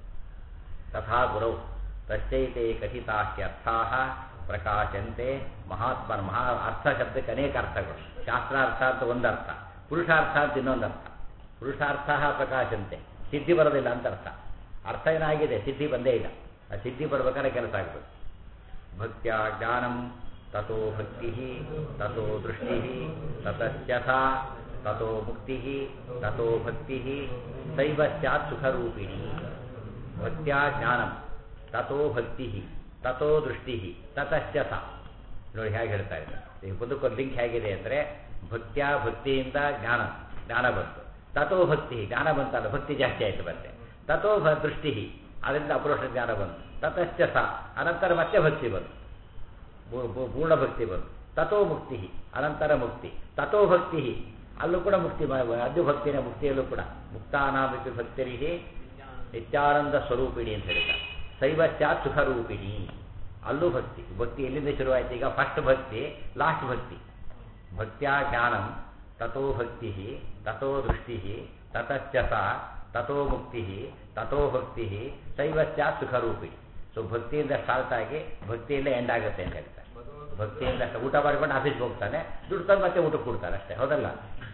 ತಥಾ ಗುರೌ ತಶ್ಚೈತೆ ಕಥಿತಾಹ್ಯರ್ಥಾ ಪ್ರಕಾಶಂತೆ ಮಹಾತ್ಮನ ಮಹಾ ಅರ್ಥ ಶಬ್ದಕ್ಕೆ ಅನೇಕ ಅರ್ಥಗಳು ಶಾಸ್ತ್ರಾರ್ಥ ಅಂತ ಒಂದು ಅರ್ಥ ಪುರುಷಾರ್ಥ ಅಂತ ಇನ್ನೊಂದು ಅರ್ಥ ಪುರುಷಾರ್ಥ ಪ್ರಕಾಶಂತೆ ಸಿದ್ಧಿ ಬರೋದಿಲ್ಲ ಅಂತ ಅರ್ಥ ಅರ್ಥ ಏನಾಗಿದೆ ಸಿದ್ಧಿ ಬಂದೇ ಇಲ್ಲ ಆ ಸಿದ್ಧಿ ಬರ್ಬೇಕಾದ್ರೆ ಕೆಲಸ ಆಗಬೇಕು ಭಕ್ತ್ಯ ಜ್ಞಾನಂ ತಥೋ ಭಕ್ತಿ ತಥೋ ದೃಷ್ಟಿ ತತಶ್ಚಥಾ ತಥೋ ಮುಕ್ತಿ ತಥೋ ಭಕ್ತಿ ಸೈವ ಸ್ಯಾತ್ ಸುಖರೂಪಿಣಿ ಭಕ್ತ್ಯಾ ಜ್ಞಾನಂ ತಥೋ ಭಕ್ತಿ ತಥೋ ದೃಷ್ಟಿ ತತಶ್ಚ ಸ ನೋಡಿ ಹೇಗೆ ಹೇಳ್ತಾ ಇದ್ದಾರೆ ಈ ಬದುಕೊಂದು ಲಿಂಕ್ ಹೇಗಿದೆ ಅಂದರೆ ಭಕ್ತ್ಯಾ ಭಕ್ತಿಯಿಂದ ಜ್ಞಾನ ಜ್ಞಾನ ಬಂತು ತಥೋ ಭಕ್ತಿ ಜ್ಞಾನ ಬಂತಲ್ಲ ಭಕ್ತಿ ಜಾಸ್ತಿ ಆಯಿತು ಬಂತೆ ತಥೋ ಭ ದೃಷ್ಟಿ ಅದರಿಂದ ಅಪರೋಷ ಜ್ಞಾನ ಬಂತು ತತಶ್ಚ ಸ ಅನಂತರ ಮತ್ತೆ ಭಕ್ತಿ ಬಂತು ಪೂ- ಪೂ- ಪೂರ್ಣ ಭಕ್ತಿ ಬಂತು ತಥೋ ಮುಕ್ತಿ ಅನಂತರ ಮುಕ್ತಿ ತಥೋ ಭಕ್ತಿ ಅಲ್ಲೂ ಕೂಡ ಮುಕ್ತಿ ಮ- ಅದು ಭಕ್ತಿನೇ ಮುಕ್ತಿಯಲ್ಲೂ ಕೂಡ ಮುಕ್ತಾನಾಮಿತಿ ಭಕ್ತರಿಗೆ ನಿತ್ಯಾನಂದ ಸ್ವರೂಪಿಣಿ ಅಂತ ಹೇಳ್ತಾರೆ ಶೈವಶ್ಚಾತ್ ಸುಖರೂಪಿಣಿ ಅಲ್ಲೂ ಭಕ್ತಿ ಭಕ್ತಿ ಎಲ್ಲಿಂದ ಶುರುವಾಯ್ತು ಈಗ ಫಸ್ಟ್ ಭಕ್ತಿ ಲಾಸ್ಟ್ ಭಕ್ತಿ ಭಕ್ತ್ಯಾ ಜ್ಞಾನಂ ತಥೋ ಭಕ್ತಿ ತಥೋ ದೃಷ್ಟಿ ತತಶ್ಚ ಸಾ ತಥೋ ಮುಕ್ತಿ ತಥೋ ಭಕ್ತಿ ಶೈವಶ್ಚ ಸುಖರೂಪಿ ಸೊ ಭಕ್ತಿಯಿಂದ ಸ್ಟಾರ್ಟ್ ಆಗಿ ಭಕ್ತಿಯಲ್ಲೇ ಎಂಡ್ ಆಗುತ್ತೆ ಅಂತ ಹೇಳ್ತಾರೆ ಭಕ್ತಿಯಿಂದ ಊಟ ಮಾಡ್ಕೊಂಡು ಆಫೀಸ್ಗೆ ಹೋಗ್ತಾನೆ ದುಡ್ಡು ತಂದು ಮತ್ತೆ ಊಟಕ್ಕೆ ಕೊಡ್ತಾರೆ ಅಷ್ಟೇ ಹೌದಲ್ಲ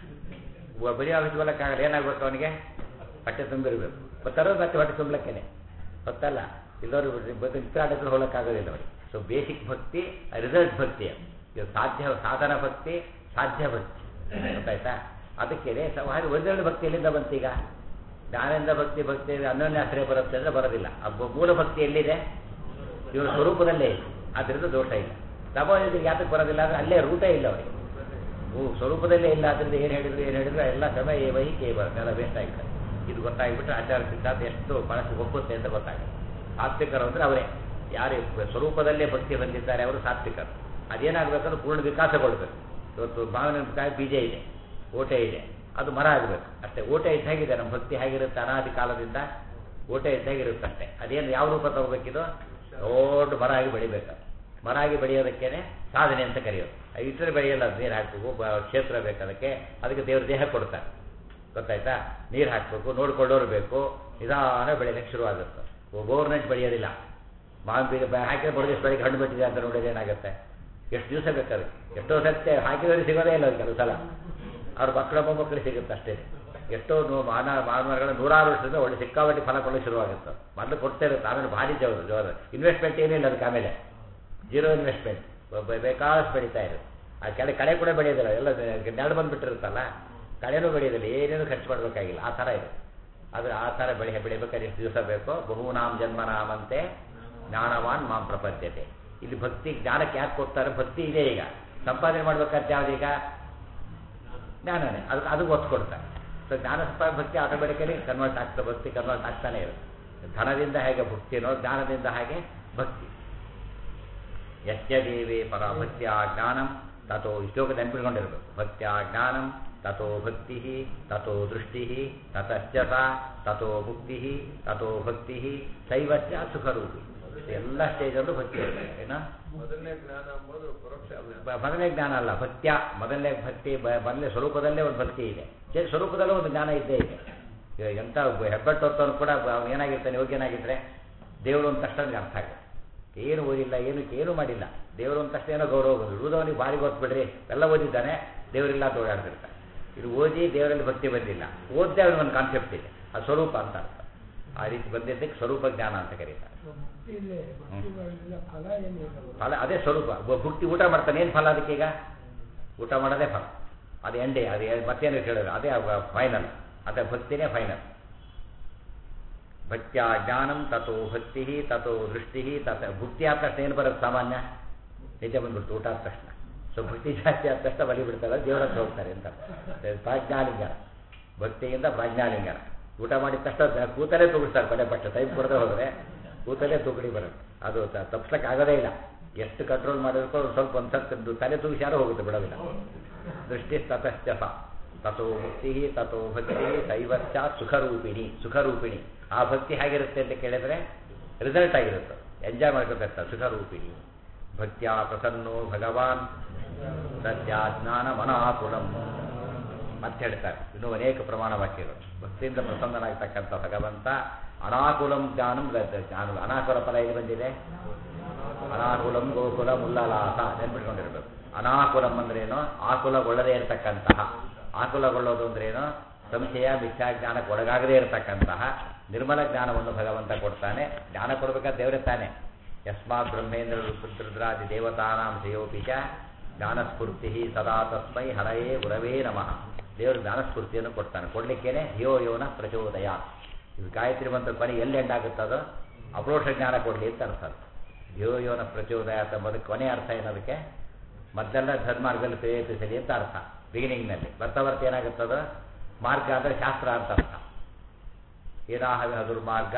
ಒ- ಬರೀ ಆಫೀಸ್ ಬರೋಕ್ಕಾಗಲ್ಲ ಏನಾಗಬೇಕು ಅವನಿಗೆ ಹೊಟ್ಟೆ ತುಂಬಿರಬೇಕು ತರೋದು ಮತ್ತೆ ಹೊಟ್ಟೆ ತುಂಬಲಕ್ಕೇನೆ ಗೊತ್ತಲ್ಲ ಇಲ್ಲವರು ಇತ್ರಾಡಕ್ಕೆ ಹೋಗಕ್ಕಾಗೋದಿಲ್ಲ ಅವರಿಗೆ ಸೊ ಬೇಸಿಕ್ ಭಕ್ತಿ ರಿಸಲ್ಟ್ ಭಕ್ತಿ ಇದು ಸಾಧ್ಯ ಸಾಧನ ಭಕ್ತಿ ಸಾಧ್ಯ ಭಕ್ತಿ ಗೊತ್ತಾಯ್ತಾ ಅದಕ್ಕೆ ಹಾಗೆ ಒಂದೆರಡು ಭಕ್ತಿ ಎಲ್ಲಿಂದ ಬಂತೀಗ ಜ್ಞಾನದಿಂದ ಭಕ್ತಿ ಭಕ್ತಿ ಅನ್ಯೋನ್ಯಾಶ್ರಯ ಬರುತ್ತೆ ಅಂದರೆ ಬರೋದಿಲ್ಲ ಆ ಬ- ಮೂಲ ಭಕ್ತಿ ಎಲ್ಲಿದೆ ಇವರ ಸ್ವರೂಪದಲ್ಲೇ ಇದೆ ಆದ್ದರಿಂದ ದೋಷ ಇಲ್ಲ ತಪೋನಿಧಿಗೆ ಯಾತಕ್ಕೆ ಬರೋದಿಲ್ಲ ಅಂದರೆ ಅಲ್ಲೇ ರೂಟೇ ಇಲ್ಲ ಅವರಿಗೆ ಓ ಸ್ವರೂಪದಲ್ಲೇ ಇಲ್ಲ ಅದರಿಂದ ಏನು ಹೇಳಿದ್ರು ಏನು ಹೇಳಿದ್ರು ಎಲ್ಲ ಸಮಯ ಏ ವಹಿ ಕೇ ಬರುತ್ತೆ ಎಲ್ಲ ವೇಸ್ಟ್ ಆಗಿರ್ತದೆ ಇದು ಗೊತ್ತಾಗ್ಬಿಟ್ರೆ ಆಚಾರ ಸಿದ್ಧಾಂತ ಎಷ್ಟು ಮನಸ್ಸು ಒಪ್ಪುತ್ತೆ ಅಂತ ಗೊತ್ತಾಗುತ್ತೆ ಸಾತ್ವಿಕರು ಅಂದರೆ ಅವರೇ ಯಾರು ಸ್ವರೂಪದಲ್ಲೇ ಭಕ್ತಿ ಬಂದಿದ್ದಾರೆ ಅವರು ಸಾತ್ವಿಕರು ಅದೇನಾಗಬೇಕಂದ್ರೆ ಪೂರ್ಣ ವಿಕಾಸಗೊಳ್ಬೇಕು ಇವತ್ತು ಮಾವಿನಕಾಯಿ ಬೀಜ ಇದೆ ಓಟೆ ಇದೆ ಅದು ಮರ ಆಗಬೇಕು ಅಷ್ಟೇ ಓಟೆ ಇದ್ದಾಗಿದೆ ನಮ್ಮ ಭಕ್ತಿ ಹೇಗಿರುತ್ತೆ ಅನಾದಿ ಕಾಲದಿಂದ ಓಟೆ ಇದ್ದಾಗಿರುತ್ತೆ ಅಷ್ಟೇ ಅದೇನು ಯಾವ ರೂಪ ತಗೋಬೇಕಿದು ದೊಡ್ಡ ಮರ ಆಗಿ ಬೆಳಿಬೇಕು ಮರ ಆಗಿ ಬೆಳೆಯೋದಕ್ಕೇನೆ ಸಾಧನೆ ಅಂತ ಕರೆಯೋದು ಇಟ್ಟರೆ ಬೆಳೆಯಲ್ಲ ಅದು ನೀರು ಹಾಕಬೇಕು ಬ- ಕ್ಷೇತ್ರ ಬೇಕು ಅದಕ್ಕೆ ಅದಕ್ಕೆ ದೇವ್ರ ದೇಹ ಕೊಡ್ತಾರೆ ಗೊತ್ತಾಯ್ತಾ ನೀರು ಹಾಕಬೇಕು ನೋಡ್ಕೊಳ್ಳೋರು ಬೇಕು ನಿಧಾನ ಬೆಳೆಯಲಿಕ್ಕೆ ಶುರು ಆಗುತ್ತೆ ಗೌರ್ಮೆಂಟ್ ಬೆಳೆಯೋದಿಲ್ಲ ಮಾವಿನ ಬೀಜ ಬ- ಹಾಕಿದ್ರೆ ಬಡದಿಷ್ಟು ಬೆಳಗ್ಗೆ ಹಣ್ಣು ಬಿಟ್ಟಿದೆ ಅಂತ ನೋಡಿದ್ರೆ ಏನಾಗುತ್ತೆ ಎಷ್ಟು ದಿವಸ ಬೇಕಾದ್ರೆ ಎಷ್ಟೋ ಸತ್ಯ ಹಾಕಿದವರಿಗೆ ಸಿಗೋದೇ ಇಲ್ಲ ಅದು ಕೆಲವು ಸಲ ಅವ್ರ ಮಕ್ಕಳ ಮೊಮ್ಮಕ್ಕಳಿಗೆ ಸಿಗುತ್ತೆ ಅಷ್ಟೇ ಎಷ್ಟೋ ನೂ ಮಾನ ಮಾನವಗಳ ನೂರಾರು ವರ್ಷದಿಂದ ಒಳ್ಳೆ ಸಿಕ್ಕಾಪಟ್ಟೆ ಫಲ ಕೊಡಲಿಕ್ಕೆ ಶುರುವಾಗುತ್ತೆ ಮೊದಲು ಕೊಡ್ತಾ ಇರುತ್ತೆ ಆಮೇಲೆ ಭಾರಿ ಜವಾಬ್ದಾರಿ ಜವಾಬ್ದಾರಿ ಇನ್ವೆಸ್ಟ್ಮೆಂಟ್ ಏನಿಲ್ಲ ಅದಕ್ಕೆ ಆಮೇಲೆ ಜೀರೋ ಇನ್ವೆಸ್ಟ್ಮೆಂಟ್ ಬೇಕಾದಷ್ಟು ಬೆಳೀತಾ ಇರುತ್ತೆ ಆ ಕೆಳ ಕಳೆ ಕೂಡ ಬೆಳೆಯೋದಿಲ್ಲ ಎಲ್ಲ ನೆರಳು ಬಂದುಬಿಟ್ಟಿರುತ್ತಲ್ಲ ಕಳೆನೂ ಬೆಳೆಯೋದಿಲ್ಲ ಏನೇನು ಖರ್ಚು ಮಾಡಬೇಕಾಗಿಲ್ಲ ಆ ಥರ ಇದೆ ಆದರೆ ಆ ಥರ ಬೆಳೆ ಬೆಳಿಬೇಕಾದ್ರೆ ಎಷ್ಟು ದಿವಸ ಬೇಕೋ ಬಹುನಾಮ್ ಜನ್ಮನಾಮಂತೆ ಜ್ಞಾನವಾನ್ ಮಾಂ ಪ್ರಪದ್ಯತೆ ಇಲ್ಲಿ ಭಕ್ತಿ ಜ್ಞಾನಕ್ಕೆ ಯಾಕೆ ಕೊಡ್ತಾರೆ ಭಕ್ತಿ ಇದೆ ಈಗ ಸಂಪಾದನೆ ಮಾಡ್ಬೇಕಾದ್ರೆ ಯಾವ್ದೀಗ ಜ್ಞಾನನೇ ಅದು ಅದಕ್ಕೆ ಒತ್ತು ಕೊಡ್ತಾರೆ ಸೊ ಜ್ಞಾನ ಸಂಪಾದನೆ ಭಕ್ತಿ ಆಟೋಮೆಟಿಕಲಿ ಕನ್ವರ್ಟ್ ಆಗ್ತಾ ಭಕ್ತಿ ಕನ್ವರ್ಟ್ ಆಗ್ತಾನೆ ಇರುತ್ತೆ ಧನದಿಂದ ಹೇಗೆ ಭಕ್ತಿನೋ ಜ್ಞಾನದಿಂದ ಹಾಗೆ ಭಕ್ತಿ ಯಸ್ಯ ದೇವೇ ಪರ ಭಕ್ತಿಯ ಜ್ಞಾನಂ ತಥೋ ಶ್ಲೋಕ ನೆನ್ಪಿಟ್ಕೊಂಡಿರ್ಬೇಕು ಭಕ್ತಿಯ ಜ್ಞಾನಂ ತಥೋ ಭಕ್ತಿ ತಥೋ ದೃಷ್ಟಿ ತತಶ್ಚ ಸಾ ತಥೋ ಮುಕ್ತಿ ತಥೋ ಭಕ್ತಿ ಶೈವಶ್ಚ ಸುಖರೂಪಿ ಎಲ್ಲ ಸ್ಟೇಜಲ್ಲೂ ಭಕ್ತಿ ಇರುತ್ತೆ ಏನೋ ಮೊದಲನೇ ಜ್ಞಾನ ಎಂಬುದು ಪರೋಕ್ಷ ಜ್ಞಾನ. ಬ- ಮೊದಲನೇ ಜ್ಞಾನ ಅಲ್ಲ ಭಕ್ತ್ಯ ಮೊದಲನೇ ಭಕ್ತಿ ಬ- ಮೊದಲನೇ ಸ್ವರೂಪದಲ್ಲೇ ಒಂದು ಭಕ್ತಿ ಇದೆ ಚೇ- ಸ್ವರೂಪದಲ್ಲೂ ಒಂದು ಜ್ಞಾನ ಇದ್ದೇ ಇದೆ ಇವಾಗ ಎಂಥ ಒಬ್ಬ ಹೆಬ್ಬೆಟ್ಟು ಹೊತ್ತವನು ಕೂಡ ಬ- ಅವ್ನು ಏನಾಗಿರ್ತಾನೆ ಯೋಗ್ಯನಾಗಿದ್ದರೆ ದೇವರು ಅಂತ ತಕ್ಷಣ ಅವ್ನಿಗೆ ಅರ್ಥ ಆಗುತ್ತೆ ಏನು ಓದಿಲ್ಲ ಏನು ಏನು ಮಾಡಿಲ್ಲ ದೇವರು ಅಂತ ತಕ್ಷಣ ಏನೋ ಗೌರವ ಬಂದು ಉಳಿದವನಿಗೆ ಭಾರಿ ಗೊತ್ಬಿಡ್ರಿ ಎಲ್ಲ ಓದಿದ್ದಾನೆ ದೇವರಿಲ್ಲ ಅಂತ ಓಡಾಡ್ತಿರ್ತಾನೆ ಇದು ಓದಿ ದೇವರಲ್ಲಿ ಭಕ್ತಿ ಬಂದಿಲ್ಲ ಓದ್ದೆ ಅವನಿಗೆ ಒಂದು ಕಾನ್ಸೆಪ್ಟ್ ಇದೆ ಅದು ಸ್ವರೂಪ ಅಂತ ಅರ್ಥ ಆ ರೀತಿ ಬಂದಿದ್ದಕ್ಕೆ ಸ್ವರೂಪ ಜ್ಞಾನ ಅಂತ ಕರೀತಾರೆ ಭಕ್ತಿಯಲ್ಲಿ ಭಕ್ತಿ ಮಾಡಿದ್ರೆ ಫಲ ಏನಿಲ್ಲ ಫಲ ಅದೇ ಸ್ವರೂಪ ಒಬ್ಬ ಭಕ್ತಿ ಊಟ ಮಾಡ್ತಾನೆ ಏನು ಫಲ ಅದಕ್ಕೆ ಈಗ ಊಟ ಮಾಡೋದೇ ಫಲ ಅದು ಎಂಡೆ ಅದು ಎ- ಮತ್ತೇನು ಕೇಳೋದು ಅದೇ ಫೈನಲ್ ಅದೇ ಭಕ್ತಿನೇ ಫೈನಲ್ ಭಕ್ತ್ಯ ಜ್ಞಾನಂ ತಥೋ ಭಕ್ತಿ ತಥೋ ದೃಷ್ಟಿ ತಥ ಭಕ್ತಿ ಆದ ತಕ್ಷಣ ಏನು ಬರೋದು ಸಾಮಾನ್ಯ ನಿಜ ಬಂದ್ಬಿಡ್ತು ಊಟ ಆದ ತಕ್ಷಣ ಸೊ ಭಕ್ತಿ ಜಾಸ್ತಿ ಆದ ತಕ್ಷಣ ಬಲಿ ಬಿಡ್ತಾರೆ ದೇವರ ಹತ್ರ ಹೋಗ್ತಾರೆ ಅಂತ ಪ್ರಾಜ್ಞಾಲಿಂಗನ ಭಕ್ತಿಯಿಂದ ಪ್ರಾಜ್ಞಾಲಿಂಗನ ಊಟ ಮಾಡಿದ ತಕ್ಷಣ ದ- ಕೂತಲೇ ತೂಗಿಸ್ತಾರೆ ಕೊನೆ ಪಟ್ಟ ಟೈಮ್ ಕೊಡದೆ ಹೋದರೆ ಕೂತಲೇ ತೂಕಡಿ ಬರುತ್ತೆ ಅದು ತ- ತಪ್ಪಿಸ್ಲಿಕ್ಕೆ ಆಗೋದೇ ಇಲ್ಲ ಎಷ್ಟು ಕಂಟ್ರೋಲ್ ಮಾಡಿರ್ಕೋ ಅವ್ರು ಸ್ವಲ್ಪ ಒಂದು ಸ್ವಲ್ಪ ತಲೆ ತೂಗಿಸ್ಯಾರೋ ಹೋಗುತ್ತೆ ಬಿಡೋದಿಲ್ಲ ದೃಷ್ಟಿ ತತಶ್ಚ ಸ ತಥೋ ಮುಕ್ತಿ ತಥೋ ಭಕ್ತಿ ಶೈವಶ್ಚ ಸುಖರೂಪಿಣಿ ಸುಖರೂಪಿಣಿ ಆ ಭಕ್ತಿ ಹೇಗಿರುತ್ತೆ ಅಂತ ಕೇಳಿದ್ರೆ ರಿಸಲ್ಟ್ ಆಗಿರುತ್ತೆ ಎಂಜಾಯ್ ಮಾಡ್ಕೊತಿರ್ತಾರೆ ಸುಖರೂಪಿಣಿ ಭಕ್ತ್ಯಾ ಪ್ರಸನ್ನೋ ಭಗವಾನ್ ಸತ್ಯ ಜ್ಞಾನ ಮನಾಕುಲಂ ಮತ್ತೆ ಹೇಳ್ತಾರೆ ಇನ್ನೂ ಅನೇಕ ಪ್ರಮಾಣ ವಾಕ್ಯಗಳು ಭಕ್ತಿಯಿಂದ ಪ್ರಸನ್ನನಾಗ್ತಕ್ಕಂಥ ಭಗವಂತ ಅನಾಕುಲಂ ಜ್ಞಾನಂ ಲಭ್ಯ. ಜ್ಞಾನ ಅನಾಕುಲ ಫಲ ಎಲ್ಲಿ ಬಂದಿದೆ ಅನಾಕುಲಂ ಗೋಕುಲಂ ಉಲ್ಲಲಾಸ ನೆನ್ಪಿಟ್ಕೊಂಡಿರ್ಬೇಕು ಅನಾಕುಲಂ ಅಂದ್ರೇನು ಆಕುಲಗೊಳ್ಳದೇ ಇರತಕ್ಕಂತಹ ಆಕುಲಗೊಳ್ಳೋದು ಅಂದ್ರೇನು ಸಂಶಯ ಮಿಥ್ಯಾ ಜ್ಞಾನಕ್ಕೆ ಒಳಗಾಗದೇ ಇರತಕ್ಕಂತಹ ನಿರ್ಮಲ ಜ್ಞಾನವನ್ನು ಭಗವಂತ ಕೊಡ್ತಾನೆ ಜ್ಞಾನ ಕೊಡಬೇಕಾದ ದೇವರೇ ತಾನೆ ಯಸ್ಮಾತ್ ಬ್ರಹ್ಮೇಂದ್ರ ರುದ್ರಾದಿ ದೇವತಾನಾಂ ಶ್ರೇಯೋಪಿ ಚ ಜ್ಞಾನಸ್ಫೂರ್ತಿ ಸದಾ ತಸ್ಮೈ ಹರಯೇ ಗುರವೇ ನಮಃ ದೇವರು ಜ್ಞಾನಸ್ಫೂರ್ತಿಯನ್ನು ಕೊಡ್ತಾನೆ ಕೊಡ್ಲಿಕ್ಕೇನೆ ಧಿಯೋ ಯೋನ ಪ್ರಚೋದಯ ಇದು ಗಾಯತ್ರಿ ಮಂತ್ರ ಕೊನೆ ಎಲ್ಲಿ ಎಂಡಾಗುತ್ತದೋ ಅಪ್ರೋಷ ಜ್ಞಾನ ಕೊಡಲಿ ಅಂತ ಅರ್ಥ ಅದು. ಧಿಯೋ ಯೋನ ಪ್ರಚೋದಯ ಎಂಬುದಕ್ಕೆ ಕೊನೆ ಅರ್ಥ ಏನದಕ್ಕೆ ಮೊದಲೆಲ್ಲ ಸನ್ಮಾರ್ಗದಲ್ಲಿ ಪ್ರೇರೇಪಿಸಲಿ ಅಂತ ಅರ್ಥ ಬಿಗಿನಿಂಗ್ನಲ್ಲಿ ಬರ್ತಾ ಬರ್ತಾ ಏನಾಗುತ್ತದೋ ಮಾರ್ಗ ಅಂದರೆ ಶಾಸ್ತ್ರ ಅಂತ ಅರ್ಥ ಏನಾಹವಿ ದುರ್ಮಾರ್ಗ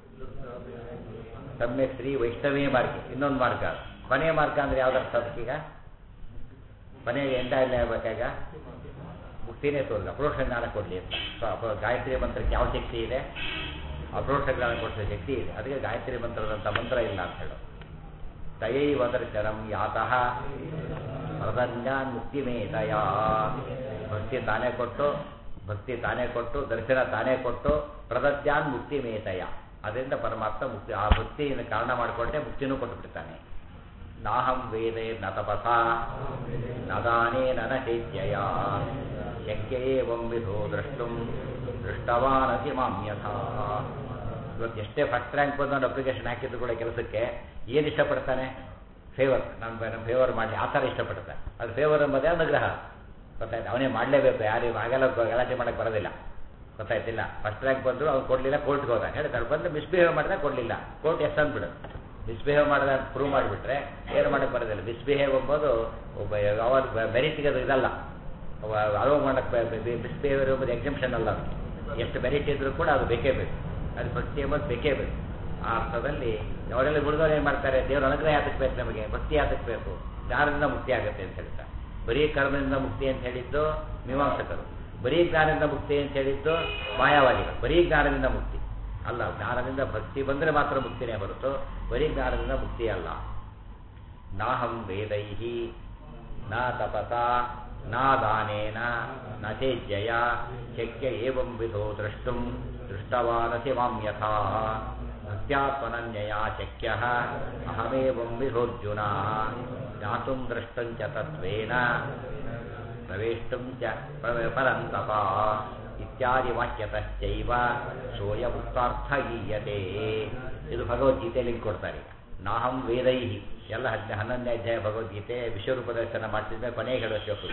ಸಮ್ಯಕ್ ಶ್ರೀ ವೈಷ್ಣವೇ ಮಾರ್ಗ ಇನ್ನೊಂದು ಮಾರ್ಗ ಅದು. ಕೊನೆಯ ಮಾರ್ಗ ಅಂದ್ರೆ ಯಾವ್ದು ಅರ್ಥ ಅದಕ್ಕೀಗ ಕೊನೆಗೆ ಎಂಡ ಇಲ್ಲ ಆಗ್ಬೇಕಾಗ ಮುಕ್ತಿನೇ ತೋರಿದ ಅಪ್ರೋಕ್ಷ ಜ್ಞಾನ ಕೊಡಲಿ ಅಂತ ಸೊ ಅಪ ಗಾಯತ್ರಿ ಮಂತ್ರಕ್ಕೆ ಯಾವ ಶಕ್ತಿ ಇದೆ ಅಪ್ರೋಕ್ಷ ಜ್ಞಾನ ಕೊಡಿಸೋ ಶಕ್ತಿ ಇದೆ ಅದಕ್ಕೆ ಗಾಯತ್ರಿ ಮಂತ್ರದಂಥ ಮಂತ್ರ ಇಲ್ಲ ಅಂತ ಹೇಳೋದು ತಯೈವ ದರ್ಶನಂ ಯಾತಃ ಪ್ರದನ್ಯಾನ್ ಮುಕ್ತಿಮೇತಯ ಭಕ್ತಿ ತಾನೇ ಕೊಟ್ಟು ಭಕ್ತಿ ತಾನೇ ಕೊಟ್ಟು ದರ್ಶನ ತಾನೇ ಕೊಟ್ಟು ಪ್ರದದ್ಯಾನ್ ಮುಕ್ತಿಮೇತಯ ಅದರಿಂದ ಪರಮಾತ್ಮ ಮುಕ್ತಿ ಆ ಭಕ್ತಿಯನ್ನು ಕಾರಣ ಮಾಡಿಕೊಂಡೆ ಮುಕ್ತಿನೂ ಕೊಟ್ಟು ಬಿಡ್ತಾನೆ ನಾಹಂ ವೇದೇ ನ ತಪಸ ನದಾನೇನ ನ ಚೇತ್ಯಯ ಶಕ್ಯೇವಂ ವಿಧೋ ದ್ರಷ್ಟುಂ ದೃಷ್ಟವಾನಸಿ ಮಾಂ ಯಥಾ ಇವತ್ತು ಎಷ್ಟೇ ಫಸ್ಟ್ ರ್ಯಾಂಕ್ ಬಂದು ಒಂದು ಅಪ್ಲಿಕೇಶನ್ ಹಾಕಿದ್ರು ಕೂಡ ಕೆಲಸಕ್ಕೆ ಏನು ಇಷ್ಟಪಡ್ತಾನೆ ಫೇವರ್ ನಮ್ಮ ನಮ್ಮ ಫೇವರ್ ಮಾಡಲಿ ಆ ಥರ ಇಷ್ಟಪಡ್ತಾನೆ ಅದು ಫೇವರ್ ಎಂಬುದೇ ಅನುಗ್ರಹ ಗೊತ್ತಾಯ್ತು ಅವನೇ ಮಾಡಲೇಬೇಕು ಯಾರು ಹಾಗೆಲ್ಲ ಗಲಾಟೆ ಮಾಡೋಕ್ಕೆ ಬರೋದಿಲ್ಲ ಗೊತ್ತಾಯ್ತಿಲ್ಲ ಫಸ್ಟ್ ರ್ಯಾಂಕ್ ಬಂದರು ಅವ್ನು ಕೊಡಲಿಲ್ಲ ಕೋರ್ಟ್ಗೆ ಹೋದ ಹೇಳ್ತಾರೆ ಬಂದು ಮಿಸ್ಬಿಹೇವ್ ಮಾಡಿದ್ರೆ ಕೊಡಲಿಲ್ಲ ಕೋರ್ಟ್ ಎಸ್ ಅಂದ್ಬಿಡು ಮಿಸ್ಬಿಹೇವ್ ಮಾಡಿದ ಪ್ರೂವ್ ಮಾಡಿಬಿಟ್ರೆ ಏನು ಮಾಡೋಕ್ಕೆ ಬರೋದಿಲ್ಲ ಮಿಸ್ಬಿಹೇವ್ ಎಂಬುದು ಒಬ್ಬ ಯಾವಾಗ ಮೆರಿಟಿಗೆ ಅದು ಇದಲ್ಲ ಅಲೋ ಮಾಡೋಕ್ಕೆ ಮಿಸ್ಬಿಹೇವಿಯರ್ ಎಂಬುದು ಎಕ್ಸಂಪ್ಷನ್ ಅಲ್ಲ ಅದು ಎಷ್ಟು ಮೆರಿಟ್ ಇದ್ರೂ ಕೂಡ ಅದು ಬೇಕೇ ಬೇಕು ಅದು ಭಕ್ತಿ ಎಂಬುದು ಬೇಕೇ ಬೇಕು ಆ ಅರ್ಥದಲ್ಲಿ ಅವರೆಲ್ಲ ಹುಡುಗರು ಏನು ಮಾಡ್ತಾರೆ ದೇವರ ಅನುಗ್ರಹ ಯಾತಕ್ಕೆ ಬೇಕು ನಮಗೆ ಭಕ್ತಿ ಯಾತಕ್ಕೆ ಬೇಕು ಜ್ಞಾನದಿಂದ ಮುಕ್ತಿ ಆಗುತ್ತೆ ಅಂತ ಹೇಳ್ತಾರೆ ಬರೀ ಕರ್ಮದಿಂದ ಮುಕ್ತಿ ಅಂತ ಹೇಳಿದ್ದು ಮೀಮಾಂಸಕರು ಬರೀ ಜ್ಞಾನದಿಂದ ಮುಕ್ತಿ ಅಂತ ಹೇಳಿದ್ದು ಮಾಯಾವಾದಿಗಳು ಬರೀ ಜ್ಞಾನದಿಂದ ಮುಕ್ತಿ ಅಲ್ಲ ಜ್ಞಾನದಿಂದ ಭಕ್ತಿ ಬಂದರೆ ಮಾತ್ರ ಮುಕ್ತಿನೇ ಹೊರತು ಬರೀ ಜ್ಞಾನದಿಂದ ಮುಕ್ತಿ ಅಲ್ಲ ನಾಹಂ ವೇದೈ ನ ತಪಸ ನ ದಾನೇನ ನ ಚೇಜ್ಯಯ ಶಕ್ಯ ಏವಂ ವಿಧೋ ದ್ರಷ್ಟುಂ ದೃಷ್ಟವಾನಸಿ ಮಾಂ ಯಥಾ ಭಕ್ತ್ಯಾತ್ಮನನ್ಯಯ ಶಕ್ಯ ಅಹಮೇವಂ ವಿಧೋರ್ಜುನ ಜ್ಞಾತುಂ ದ್ರಷ್ಟಂ ಚ ತತ್ವೇನ ಪ್ರವೇಷ್ಟುಂ ಚ ಪ್ರ- ಪರಂತಪ ಇತ್ಯಾದಿ ವಾಕ್ಯತಶ್ಚೈವ ಸೋಯ ಮುಕ್ತಾರ್ಥ ಗೀಯತೆ ಇದು ಭಗವದ್ಗೀತೆಯಲ್ಲಿ ಕೊಡ್ತಾರೆ ಈಗ. ನಾಹಂ ವೇದೈಹಿ ಎಲ್ಲ ಹದಿನ ಹನ್ನೊಂದನೇ ಅಧ್ಯಾಯ ಭಗವದ್ಗೀತೆ ವಿಶ್ವರೂಪ ದರ್ಶನ ಮಾಡ್ತಿದ್ದ ಕೊನೆಗೆ ಹೇಳೋ ಶ್ಲೋಕ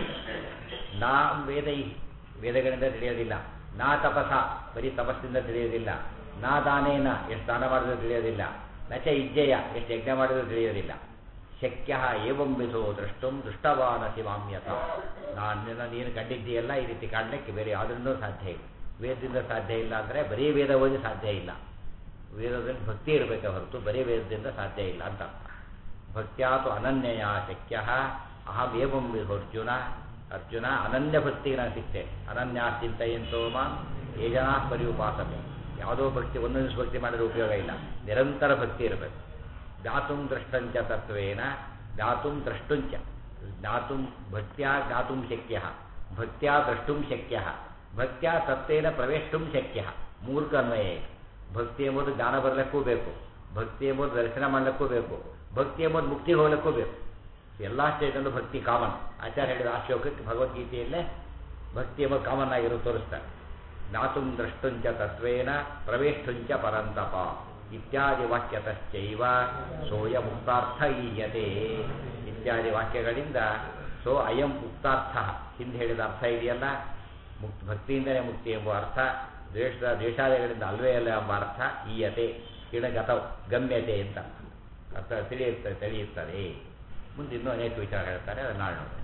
ನಾಂ ವೇದೈಹಿ ವೇದಗಳಿಂದ ತಿಳಿಯೋದಿಲ್ಲ ನಾ ತಪಸ ಬರೀ ತಪಸ್ಸಿಂದ ತಿಳಿಯೋದಿಲ್ಲ ನಾ ದಾನೇನ ಎಷ್ಟು ದಾನ ಮಾಡಿದ್ರು ತಿಳಿಯೋದಿಲ್ಲ ನಚ ಇಜ್ಜಯ ಎಷ್ಟು ಯಜ್ಞ ಮಾಡಿದ್ರು ತಿಳಿಯೋದಿಲ್ಲ ಶಕ್ಯ ಏವಂ ವಿಧೋ ದ್ರಷ್ಟುಂ ದುಷ್ಟವಾನಸಿ ಮಾಮ್ಯತ ನಾನು ನೀನು ಕಂಡಿದ್ದೀಯಲ್ಲ ಈ ರೀತಿ ಕಾಣಲಿಕ್ಕೆ ಬೇರೆ ಯಾವುದರಿಂದ ಸಾಧ್ಯ ಇಲ್ಲ ವೇದದಿಂದ ಸಾಧ್ಯ ಇಲ್ಲ ಅಂದರೆ ಬರೀ ವೇದ ಓದಿ ಸಾಧ್ಯ ಇಲ್ಲ ವೇದದಲ್ಲಿ ಭಕ್ತಿ ಇರಬೇಕೆ ಹೊರತು ಬರೀ ವೇದದಿಂದ ಸಾಧ್ಯ ಇಲ್ಲ ಅಂತ ಅರ್ಥ ಭಕ್ತ್ಯಾತು ಅನನ್ಯಯ ಶಕ್ಯ ಅಹಂ ಏವಂ ವಿಧೋ ಅರ್ಜುನ ಅರ್ಜುನ ಅನನ್ಯ ಭಕ್ತಿಗೆ ನಾನು ಸಿಗ್ತೇನೆ ಅನನ್ಯ ಚಿಂತೆಯಂತೋ ಮಾಂ ಏ ಜನ ಪರಿಉಪಾಸನೆ ಯಾವುದೋ ಭಕ್ತಿ ಒಂದೊಂದು ಭಕ್ತಿ ಮಾಡಿದ್ರೆ ಉಪಯೋಗ ಇಲ್ಲ ನಿರಂತರ ಭಕ್ತಿ ಇರಬೇಕು ಜ್ಞಾತುಂ ದೃಷ್ಟಂಚ ತತ್ವೇನ ಜ್ಞಾತುಂ ದ್ರಷ್ಟುಂಚ ಜ್ಞಾತುಂ ಭಕ್ತ್ಯಾ ಜ್ಞಾತುಂ ಶಕ್ಯ ಭಕ್ತ್ಯಾ ದ್ರಷ್ಟುಂ ಶಕ್ಯ ಭಕ್ತ್ಯಾ ತತ್ವೇನ ಪ್ರವೇಷ್ಟುಂ ಶಕ್ಯ ಮೂರ್ಖ ಅನ್ವಯ ಇದೆ. ಭಕ್ತಿ ಎಂಬುದು ಜ್ಞಾನ ಬರಲಿಕ್ಕೂ ಬೇಕು ಭಕ್ತಿ ಎಂಬುದು ದರ್ಶನ ಮಾಡಲಿಕ್ಕೂ ಬೇಕು ಭಕ್ತಿ ಎಂಬುದು ಮುಕ್ತಿಗೆ ಹೋಗ್ಲಿಕ್ಕೂ ಬೇಕು ಎಲ್ಲ ಸ್ಟೇಟಲ್ಲೂ ಭಕ್ತಿ ಕಾಮನ್ ಆಚಾರ್ಯ ಹೇಳಿದ ಆ ಶ್ಲೋಕಕ್ಕೆ ಭಗವದ್ಗೀತೆಯಲ್ಲೇ ಭಕ್ತಿ ಎಂಬ ಕಾಮನ್ ಆಗಿರೋ ತೋರಿಸ್ತಾರೆ ಜ್ಞಾತುಂ ದ್ರಷ್ಟುಂಚ ತತ್ವೇನ ಪ್ರವೇಷ್ಟುಂಚ ಪರಂತಪ ಇತ್ಯಾದಿ ವಾಕ್ಯತಶ್ಚೈವ ಸೋಯ ಮುಕ್ತಾರ್ಥ ಈಯತೆ ಇತ್ಯಾದಿ ವಾಕ್ಯಗಳಿಂದ ಸೋ ಅಯಂ ಮುಕ್ತಾರ್ಥ ಹಿಂದೆ ಹೇಳಿದ ಅರ್ಥ ಇದೆಯಲ್ಲ ಮುಕ್ತ ಭಕ್ತಿಯಿಂದಲೇ ಮುಕ್ತಿ ಎಂಬ ಅರ್ಥ ದ್ವೇಷ ದ್ವೇಷಾದಿಗಳಿಂದ ಅಲ್ವೇ ಅಲ್ಲ ಎಂಬ ಅರ್ಥ ಈಯತೆ ಕಿಣಗತವ್ ಗಮ್ಯತೆ ಅಂತ ಅರ್ಥ ತಿಳಿಯುತ್ತದೆ ತಿಳಿಯುತ್ತದೆ ಮುಂದೆ ಇನ್ನೂ ಅನೇಕ ವಿಚಾರ ಹೇಳ್ತಾರೆ ಅದನ್ನು ನಾಳೆ ನೋಡೋಣ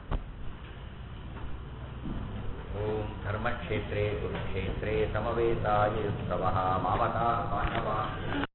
ಓಂ ಧರ್ಮಕ್ಷೇತ್ರೇ ಕುರುಕ್ಷೇತ್ರೇ ಸಮವೇತಾಯುಸ್ತವ ಮಾಮತಾ ಮಾನವ